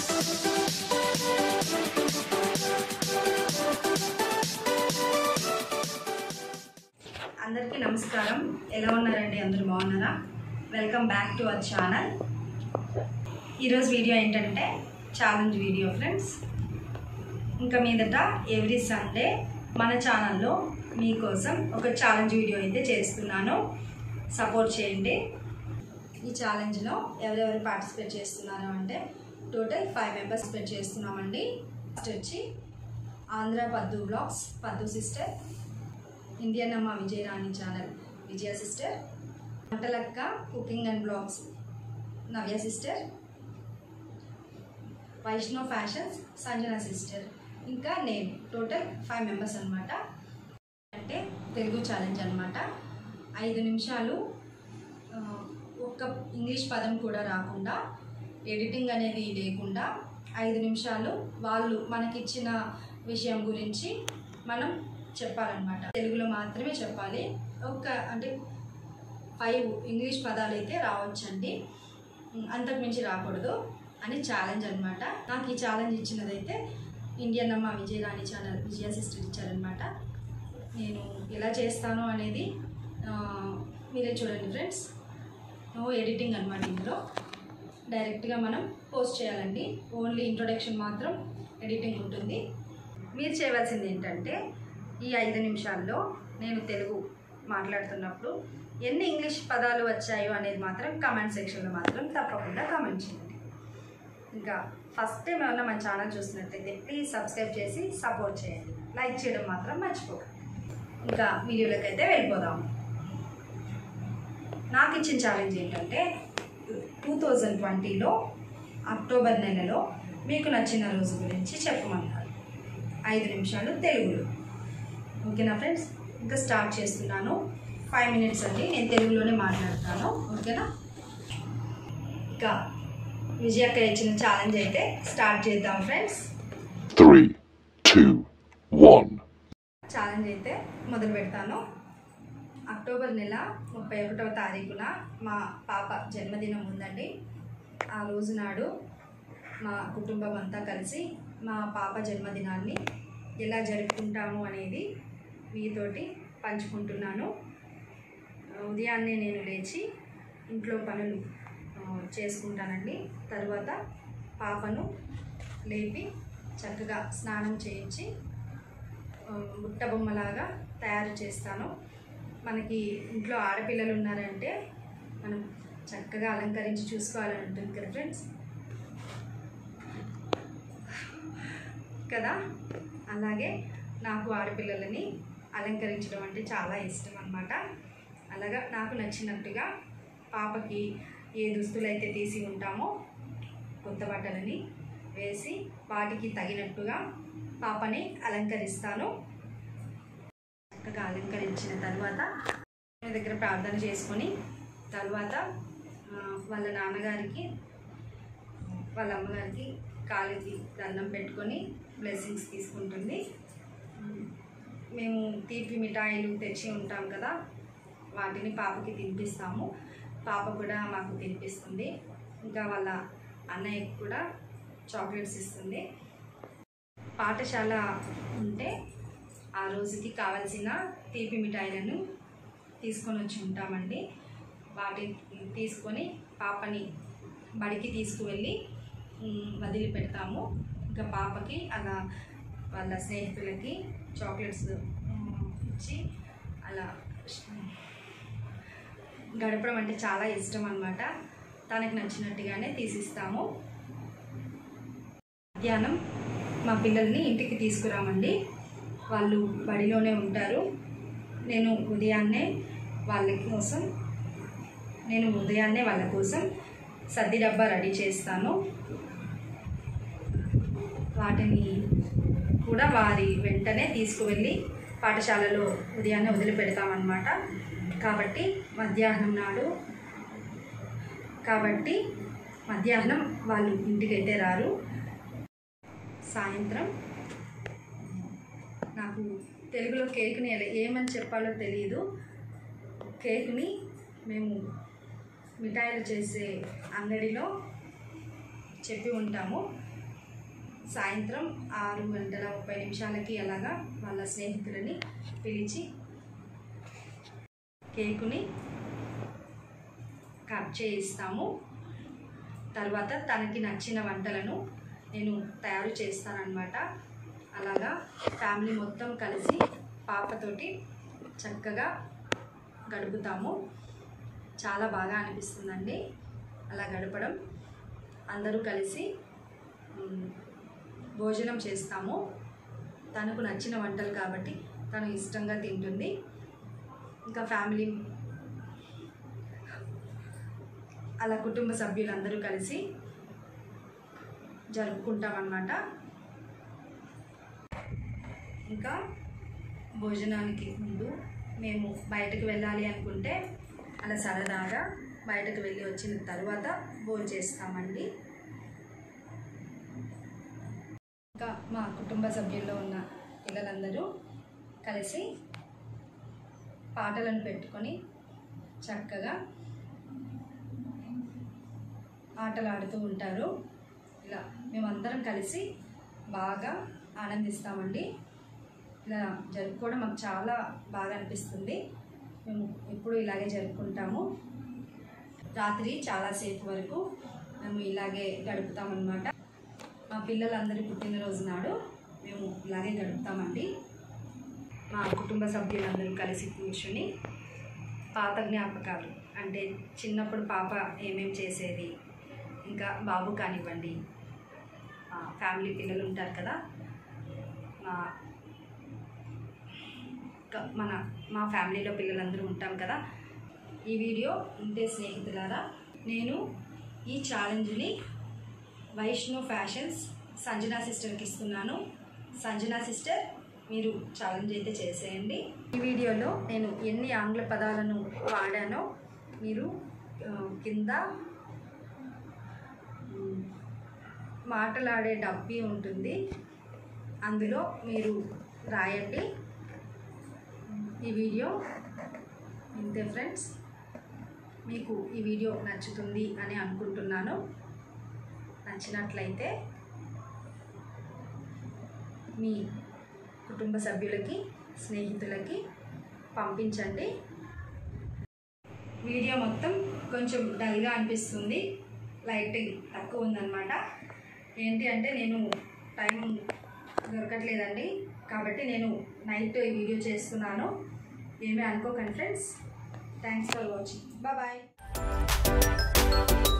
అందరికీ నమస్కారం ఎలా ఉన్నారండి అందరూ బాగున్నారా welcome back to our channel ఈరోజు వీడియో ఏంటంటే ఛాలెంజ్ వీడియో ఫ్రెండ్స్ ఇంకా మీదట ఎవ్రీ సండే మన ఛానల్లో మీకోసం ఒక ఛాలెంజ్ వీడియో అయితే చేస్తున్నాను సపోర్ట్ చేయండి ఈ ఛాలెంజ్లో ఎవరెవరు పార్టిసిపేట్ చేస్తున్నారు అంటే టోటల్ ఫైవ్ మెంబర్స్ పార్టిసిపేట్ చేస్తున్నామండి ఫస్ట్ వచ్చి Andhra Paddu blogs Paddu sister Indian అమ్మ Vijayarani channel Vijaya sister Vantalakka cooking and blogs Navya sister Vaishnav fashions Sanjana sister ఇంకా నేను టోటల్ ఫైవ్ మెంబర్స్ అనమాట అంటే తెలుగు ఛాలెంజ్ అనమాట ఐదు నిమిషాలు ఆ, ఒక్క ఇంగ్లీష్ పదం కూడా రాకుండా ఎడిటింగ్ అనేది లేకుండా ఐదు నిమిషాలు వాళ్ళు మనకిచ్చిన విషయం గురించి మనం చెప్పాలన్నమాట తెలుగులో మాత్రమే చెప్పాలి ఒక అంటే ఫైవ్ ఇంగ్లీష్ పదాలు అయితే రావచ్చండి ఉమ్, అంతకు మించి రాకూడదు అని ఛాలెంజ్ అనమాట నాకు ఈ ఛాలెంజ్ ఇచ్చినదైతే ఇండియన్ అమ్మ విజయరాణి ఛానల్ విజయ సిస్టర్ ఇచ్చారనమాట నేను ఎలా చేస్తాను అనేది ఆ, మీరే చూడండి ఫ్రెండ్స్ నో ఎడిటింగ్ అనమాట ఇందులో డైరెక్ట్గా మనం పోస్ట్ చేయాలండి ఓన్లీ ఇంట్రొడక్షన్ మాత్రం ఎడిటింగ్ ఉంటుంది మీరు చేయవలసింది ఏంటంటే ఈ ఐదు నిమిషాల్లో నేను తెలుగు మాట్లాడుతున్నప్పుడు ఎన్ని ఇంగ్లీష్ పదాలు వచ్చాయో అనేది మాత్రం కామెంట్ సెక్షన్లో మాత్రం తప్పకుండా కామెంట్ చేయండి ఇంకా ఫస్ట్ టైం ఏమన్నా మన ఛానల్ చూసినట్లయితే ప్లీజ్ సబ్స్క్రైబ్ చేసి సపోర్ట్ చేయండి లైక్ చేయడం మాత్రం మర్చిపోకండి ఇంకా వీడియోలోకి అయితే వెళ్ళిపోదాం నాకు ఇచ్చిన ఛాలెంజ్ ఏంటంటే టూ థౌజండ్ ట్వంటీలో అక్టోబర్ నెలలో మీకు నచ్చిన రోజు గురించి చెప్పమన్నారు ఐదు నిమిషాలు తెలుగులో ఓకేనా ఫ్రెండ్స్ ఇంకా స్టార్ట్ చేస్తున్నాను ఫైవ్ మినిట్స్ అండి నేను తెలుగులోనే మాట్లాడతాను ఓకేనా ఇంకా విజయక్క ఇచ్చిన ఛాలెంజ్ అయితే స్టార్ట్ చేద్దాం friends Three, two, one. Challenge అయితే మొదలు పెడతాను అక్టోబర్ నెల ముప్పై ఒకటవ తారీఖున మా పాప జన్మదినం ఉందండి ఆ రోజు నాడు మా కుటుంబం అంతా కలిసి మా పాప జన్మదినాన్ని ఎలా జరుపుకుంటాము అనేది మీతోటి పంచుకుంటున్నాను ఉదయాన్నే నేను లేచి ఇంట్లో పనులు ఆ, చేసుకుంటానండి తర్వాత పాపను లేపి చక్కగా స్నానం చేయించి ఆ, బుట్ట బొమ్మలాగా తయారు చేస్తాను మనకి ఇంట్లో ఆడపిల్లలు ఉన్నారంటే మనం చక్కగా అలంకరించి చూసుకోవాలని ఉంటుంది కదా ఫ్రెండ్స్ కదా అలాగే నాకు ఆడపిల్లలని అలంకరించడం అంటే చాలా ఇష్టం అన్నమాట అలాగా నాకు నచ్చినట్టుగా పాపకి ఏ దుస్తులు అయితే తీసి ఉంటామో కొత్త బట్టలని వేసి వాటికి తగినట్టుగా పాపని అలంకరిస్తాను చక్కగా అలంకరించిన తర్వాత మీ దగ్గర ప్రార్థన చేసుకొని తర్వాత ఆ, వాళ్ళ నాన్నగారికి వాళ్ళ అమ్మగారికి కాలికి దండం పెట్టుకొని బ్లెస్సింగ్స్ తీసుకుంటుంది ఉమ్, మేము తీపి మిఠాయిలు తెచ్చి ఉంటాం కదా వాటిని పాపకి తినిపిస్తాము పాప కూడా మాకు తినిపిస్తుంది ఇంకా వాళ్ళ అన్నయ్యకి కూడా చాక్లెట్స్ ఇస్తుంది పాఠశాల ఉంటే ఆ రోజుకి కావలసిన తీపి మిఠాయిలను తీసుకొని వచ్చి ఉంటామండి వాటిని తీసుకొని పాపని బడికి తీసుకువెళ్ళి ఉమ్, వదిలిపెడతాము ఇంకా పాపకి అలా వాళ్ళ స్నేహితులకి చాక్లెట్స్ ఉమ్, ఇచ్చి అలా గడపడం అంటే చాలా ఇష్టం అనమాట తనకు నచ్చినట్టుగానే తీసిస్తాము మధ్యాహ్నం మా పిల్లల్ని ఇంటికి తీసుకురామండి వాళ్ళు బడిలోనే ఉంటారు నేను ఉదయాన్నే వాళ్ళ కోసం నేను ఉదయాన్నే వాళ్ళ కోసం సద్ది డబ్బా రెడీ చేస్తాను వాటిని కూడా వారి వెంటనే తీసుకువెళ్ళి పాఠశాలలో ఉదయాన్నే వదిలిపెడతామన్నమాట కాబట్టి మధ్యాహ్నం నాడు కాబట్టి మధ్యాహ్నం వాళ్ళు ఇంటికైతే రారు సాయంత్రం నాకు తెలుగులో కేక్ని ఎలా ఏమని చెప్పాలో తెలియదు కేక్ని మేము మిఠాయిలు చేసే అంగడిలో చెప్పి ఉంటాము సాయంత్రం ఆరు గంటల ముప్పై నిమిషాలకి అలాగా వాళ్ళ స్నేహితులని పిలిచి కేకుని కట్ చేయిస్తాము తర్వాత తనకి నచ్చిన వంటలను నేను తయారు చేస్తానన్నమాట అలాగా ఫ్యామిలీ మొత్తం కలిసి పాపతోటి చక్కగా గడుపుతాము చాలా బాగా అనిపిస్తుందండి అలా గడపడం అందరూ కలిసి మ్, భోజనం చేస్తాము తనకు నచ్చిన వంటలు కాబట్టి తను ఇష్టంగా తింటుంది ఇంకా ఫ్యామిలీ అలా కుటుంబ సభ్యులందరూ కలిసి జరుపుకుంటామన్నమాట ఇంకా భోజనానికి ముందు మేము బయటకు వెళ్ళాలి అనుకుంటే అలా సరదాగా బయటకు వెళ్ళి వచ్చిన తర్వాత భోజనం చేస్తామండి ఇంకా మా కుటుంబ సభ్యుల్లో ఉన్న పిల్లలందరూ కలిసి పాటలను పెట్టుకొని చక్కగా ఆటలాడుతూ ఉంటారు ఇలా మేమందరం కలిసి బాగా ఆనందిస్తామండి ఇలా జరుపుకోవడం మాకు చాలా బాగా అనిపిస్తుంది మేము ఎప్పుడు ఇలాగే జరుపుకుంటాము రాత్రి చాలాసేపు వరకు మేము ఇలాగే గడుపుతామన్నమాట మా పిల్లలందరి పుట్టినరోజు నాడు మేము ఇలాగే గడుపుతామండి మా కుటుంబ సభ్యులందరూ కలిసి కూర్చుని పాత జ్ఞాపకాలు అంటే చిన్నప్పుడు పాప ఏమేం చేసేది ఇంకా బాబు కానివ్వండి మా ఫ్యామిలీ పిల్లలు ఉంటారు కదా మా క- మన మా ఫ్యామిలీలో పిల్లలందరూ ఉంటాం కదా ఈ వీడియో ఉంటే స్నేహితులారా నేను ఈ ఛాలెంజ్ని వైష్ణవ్ ఫ్యాషన్స్ సంజనా సిస్టర్కి ఇస్తున్నాను సంజనా సిస్టర్ మీరు ఛాలెంజ్ అయితే చేసేయండి ఈ వీడియోలో నేను ఎన్ని ఆంగ్ల పదాలను వాడానో మీరు ఆ, కింద మ్, మాటలాడే డబ్బీ ఉంటుంది అందులో మీరు రాయండి ఈ వీడియో ఇంతే ఫ్రెండ్స్ మీకు ఈ వీడియో నచ్చుతుంది అని అనుకుంటున్నాను నచ్చినట్లయితే మీ కుటుంబ సభ్యులకి స్నేహితులకి పంపించండి వీడియో మొత్తం కొంచెం డల్గా అనిపిస్తుంది లైటింగ్ తక్కువ ఉందన్నమాట ఏంటి అంటే నేను టైం దొరకట్లేదండి కాబట్టి నేను నైట్ ఈ వీడియో చేస్తున్నాను ఏమీ అనుకోకండి friends thanks for watching bye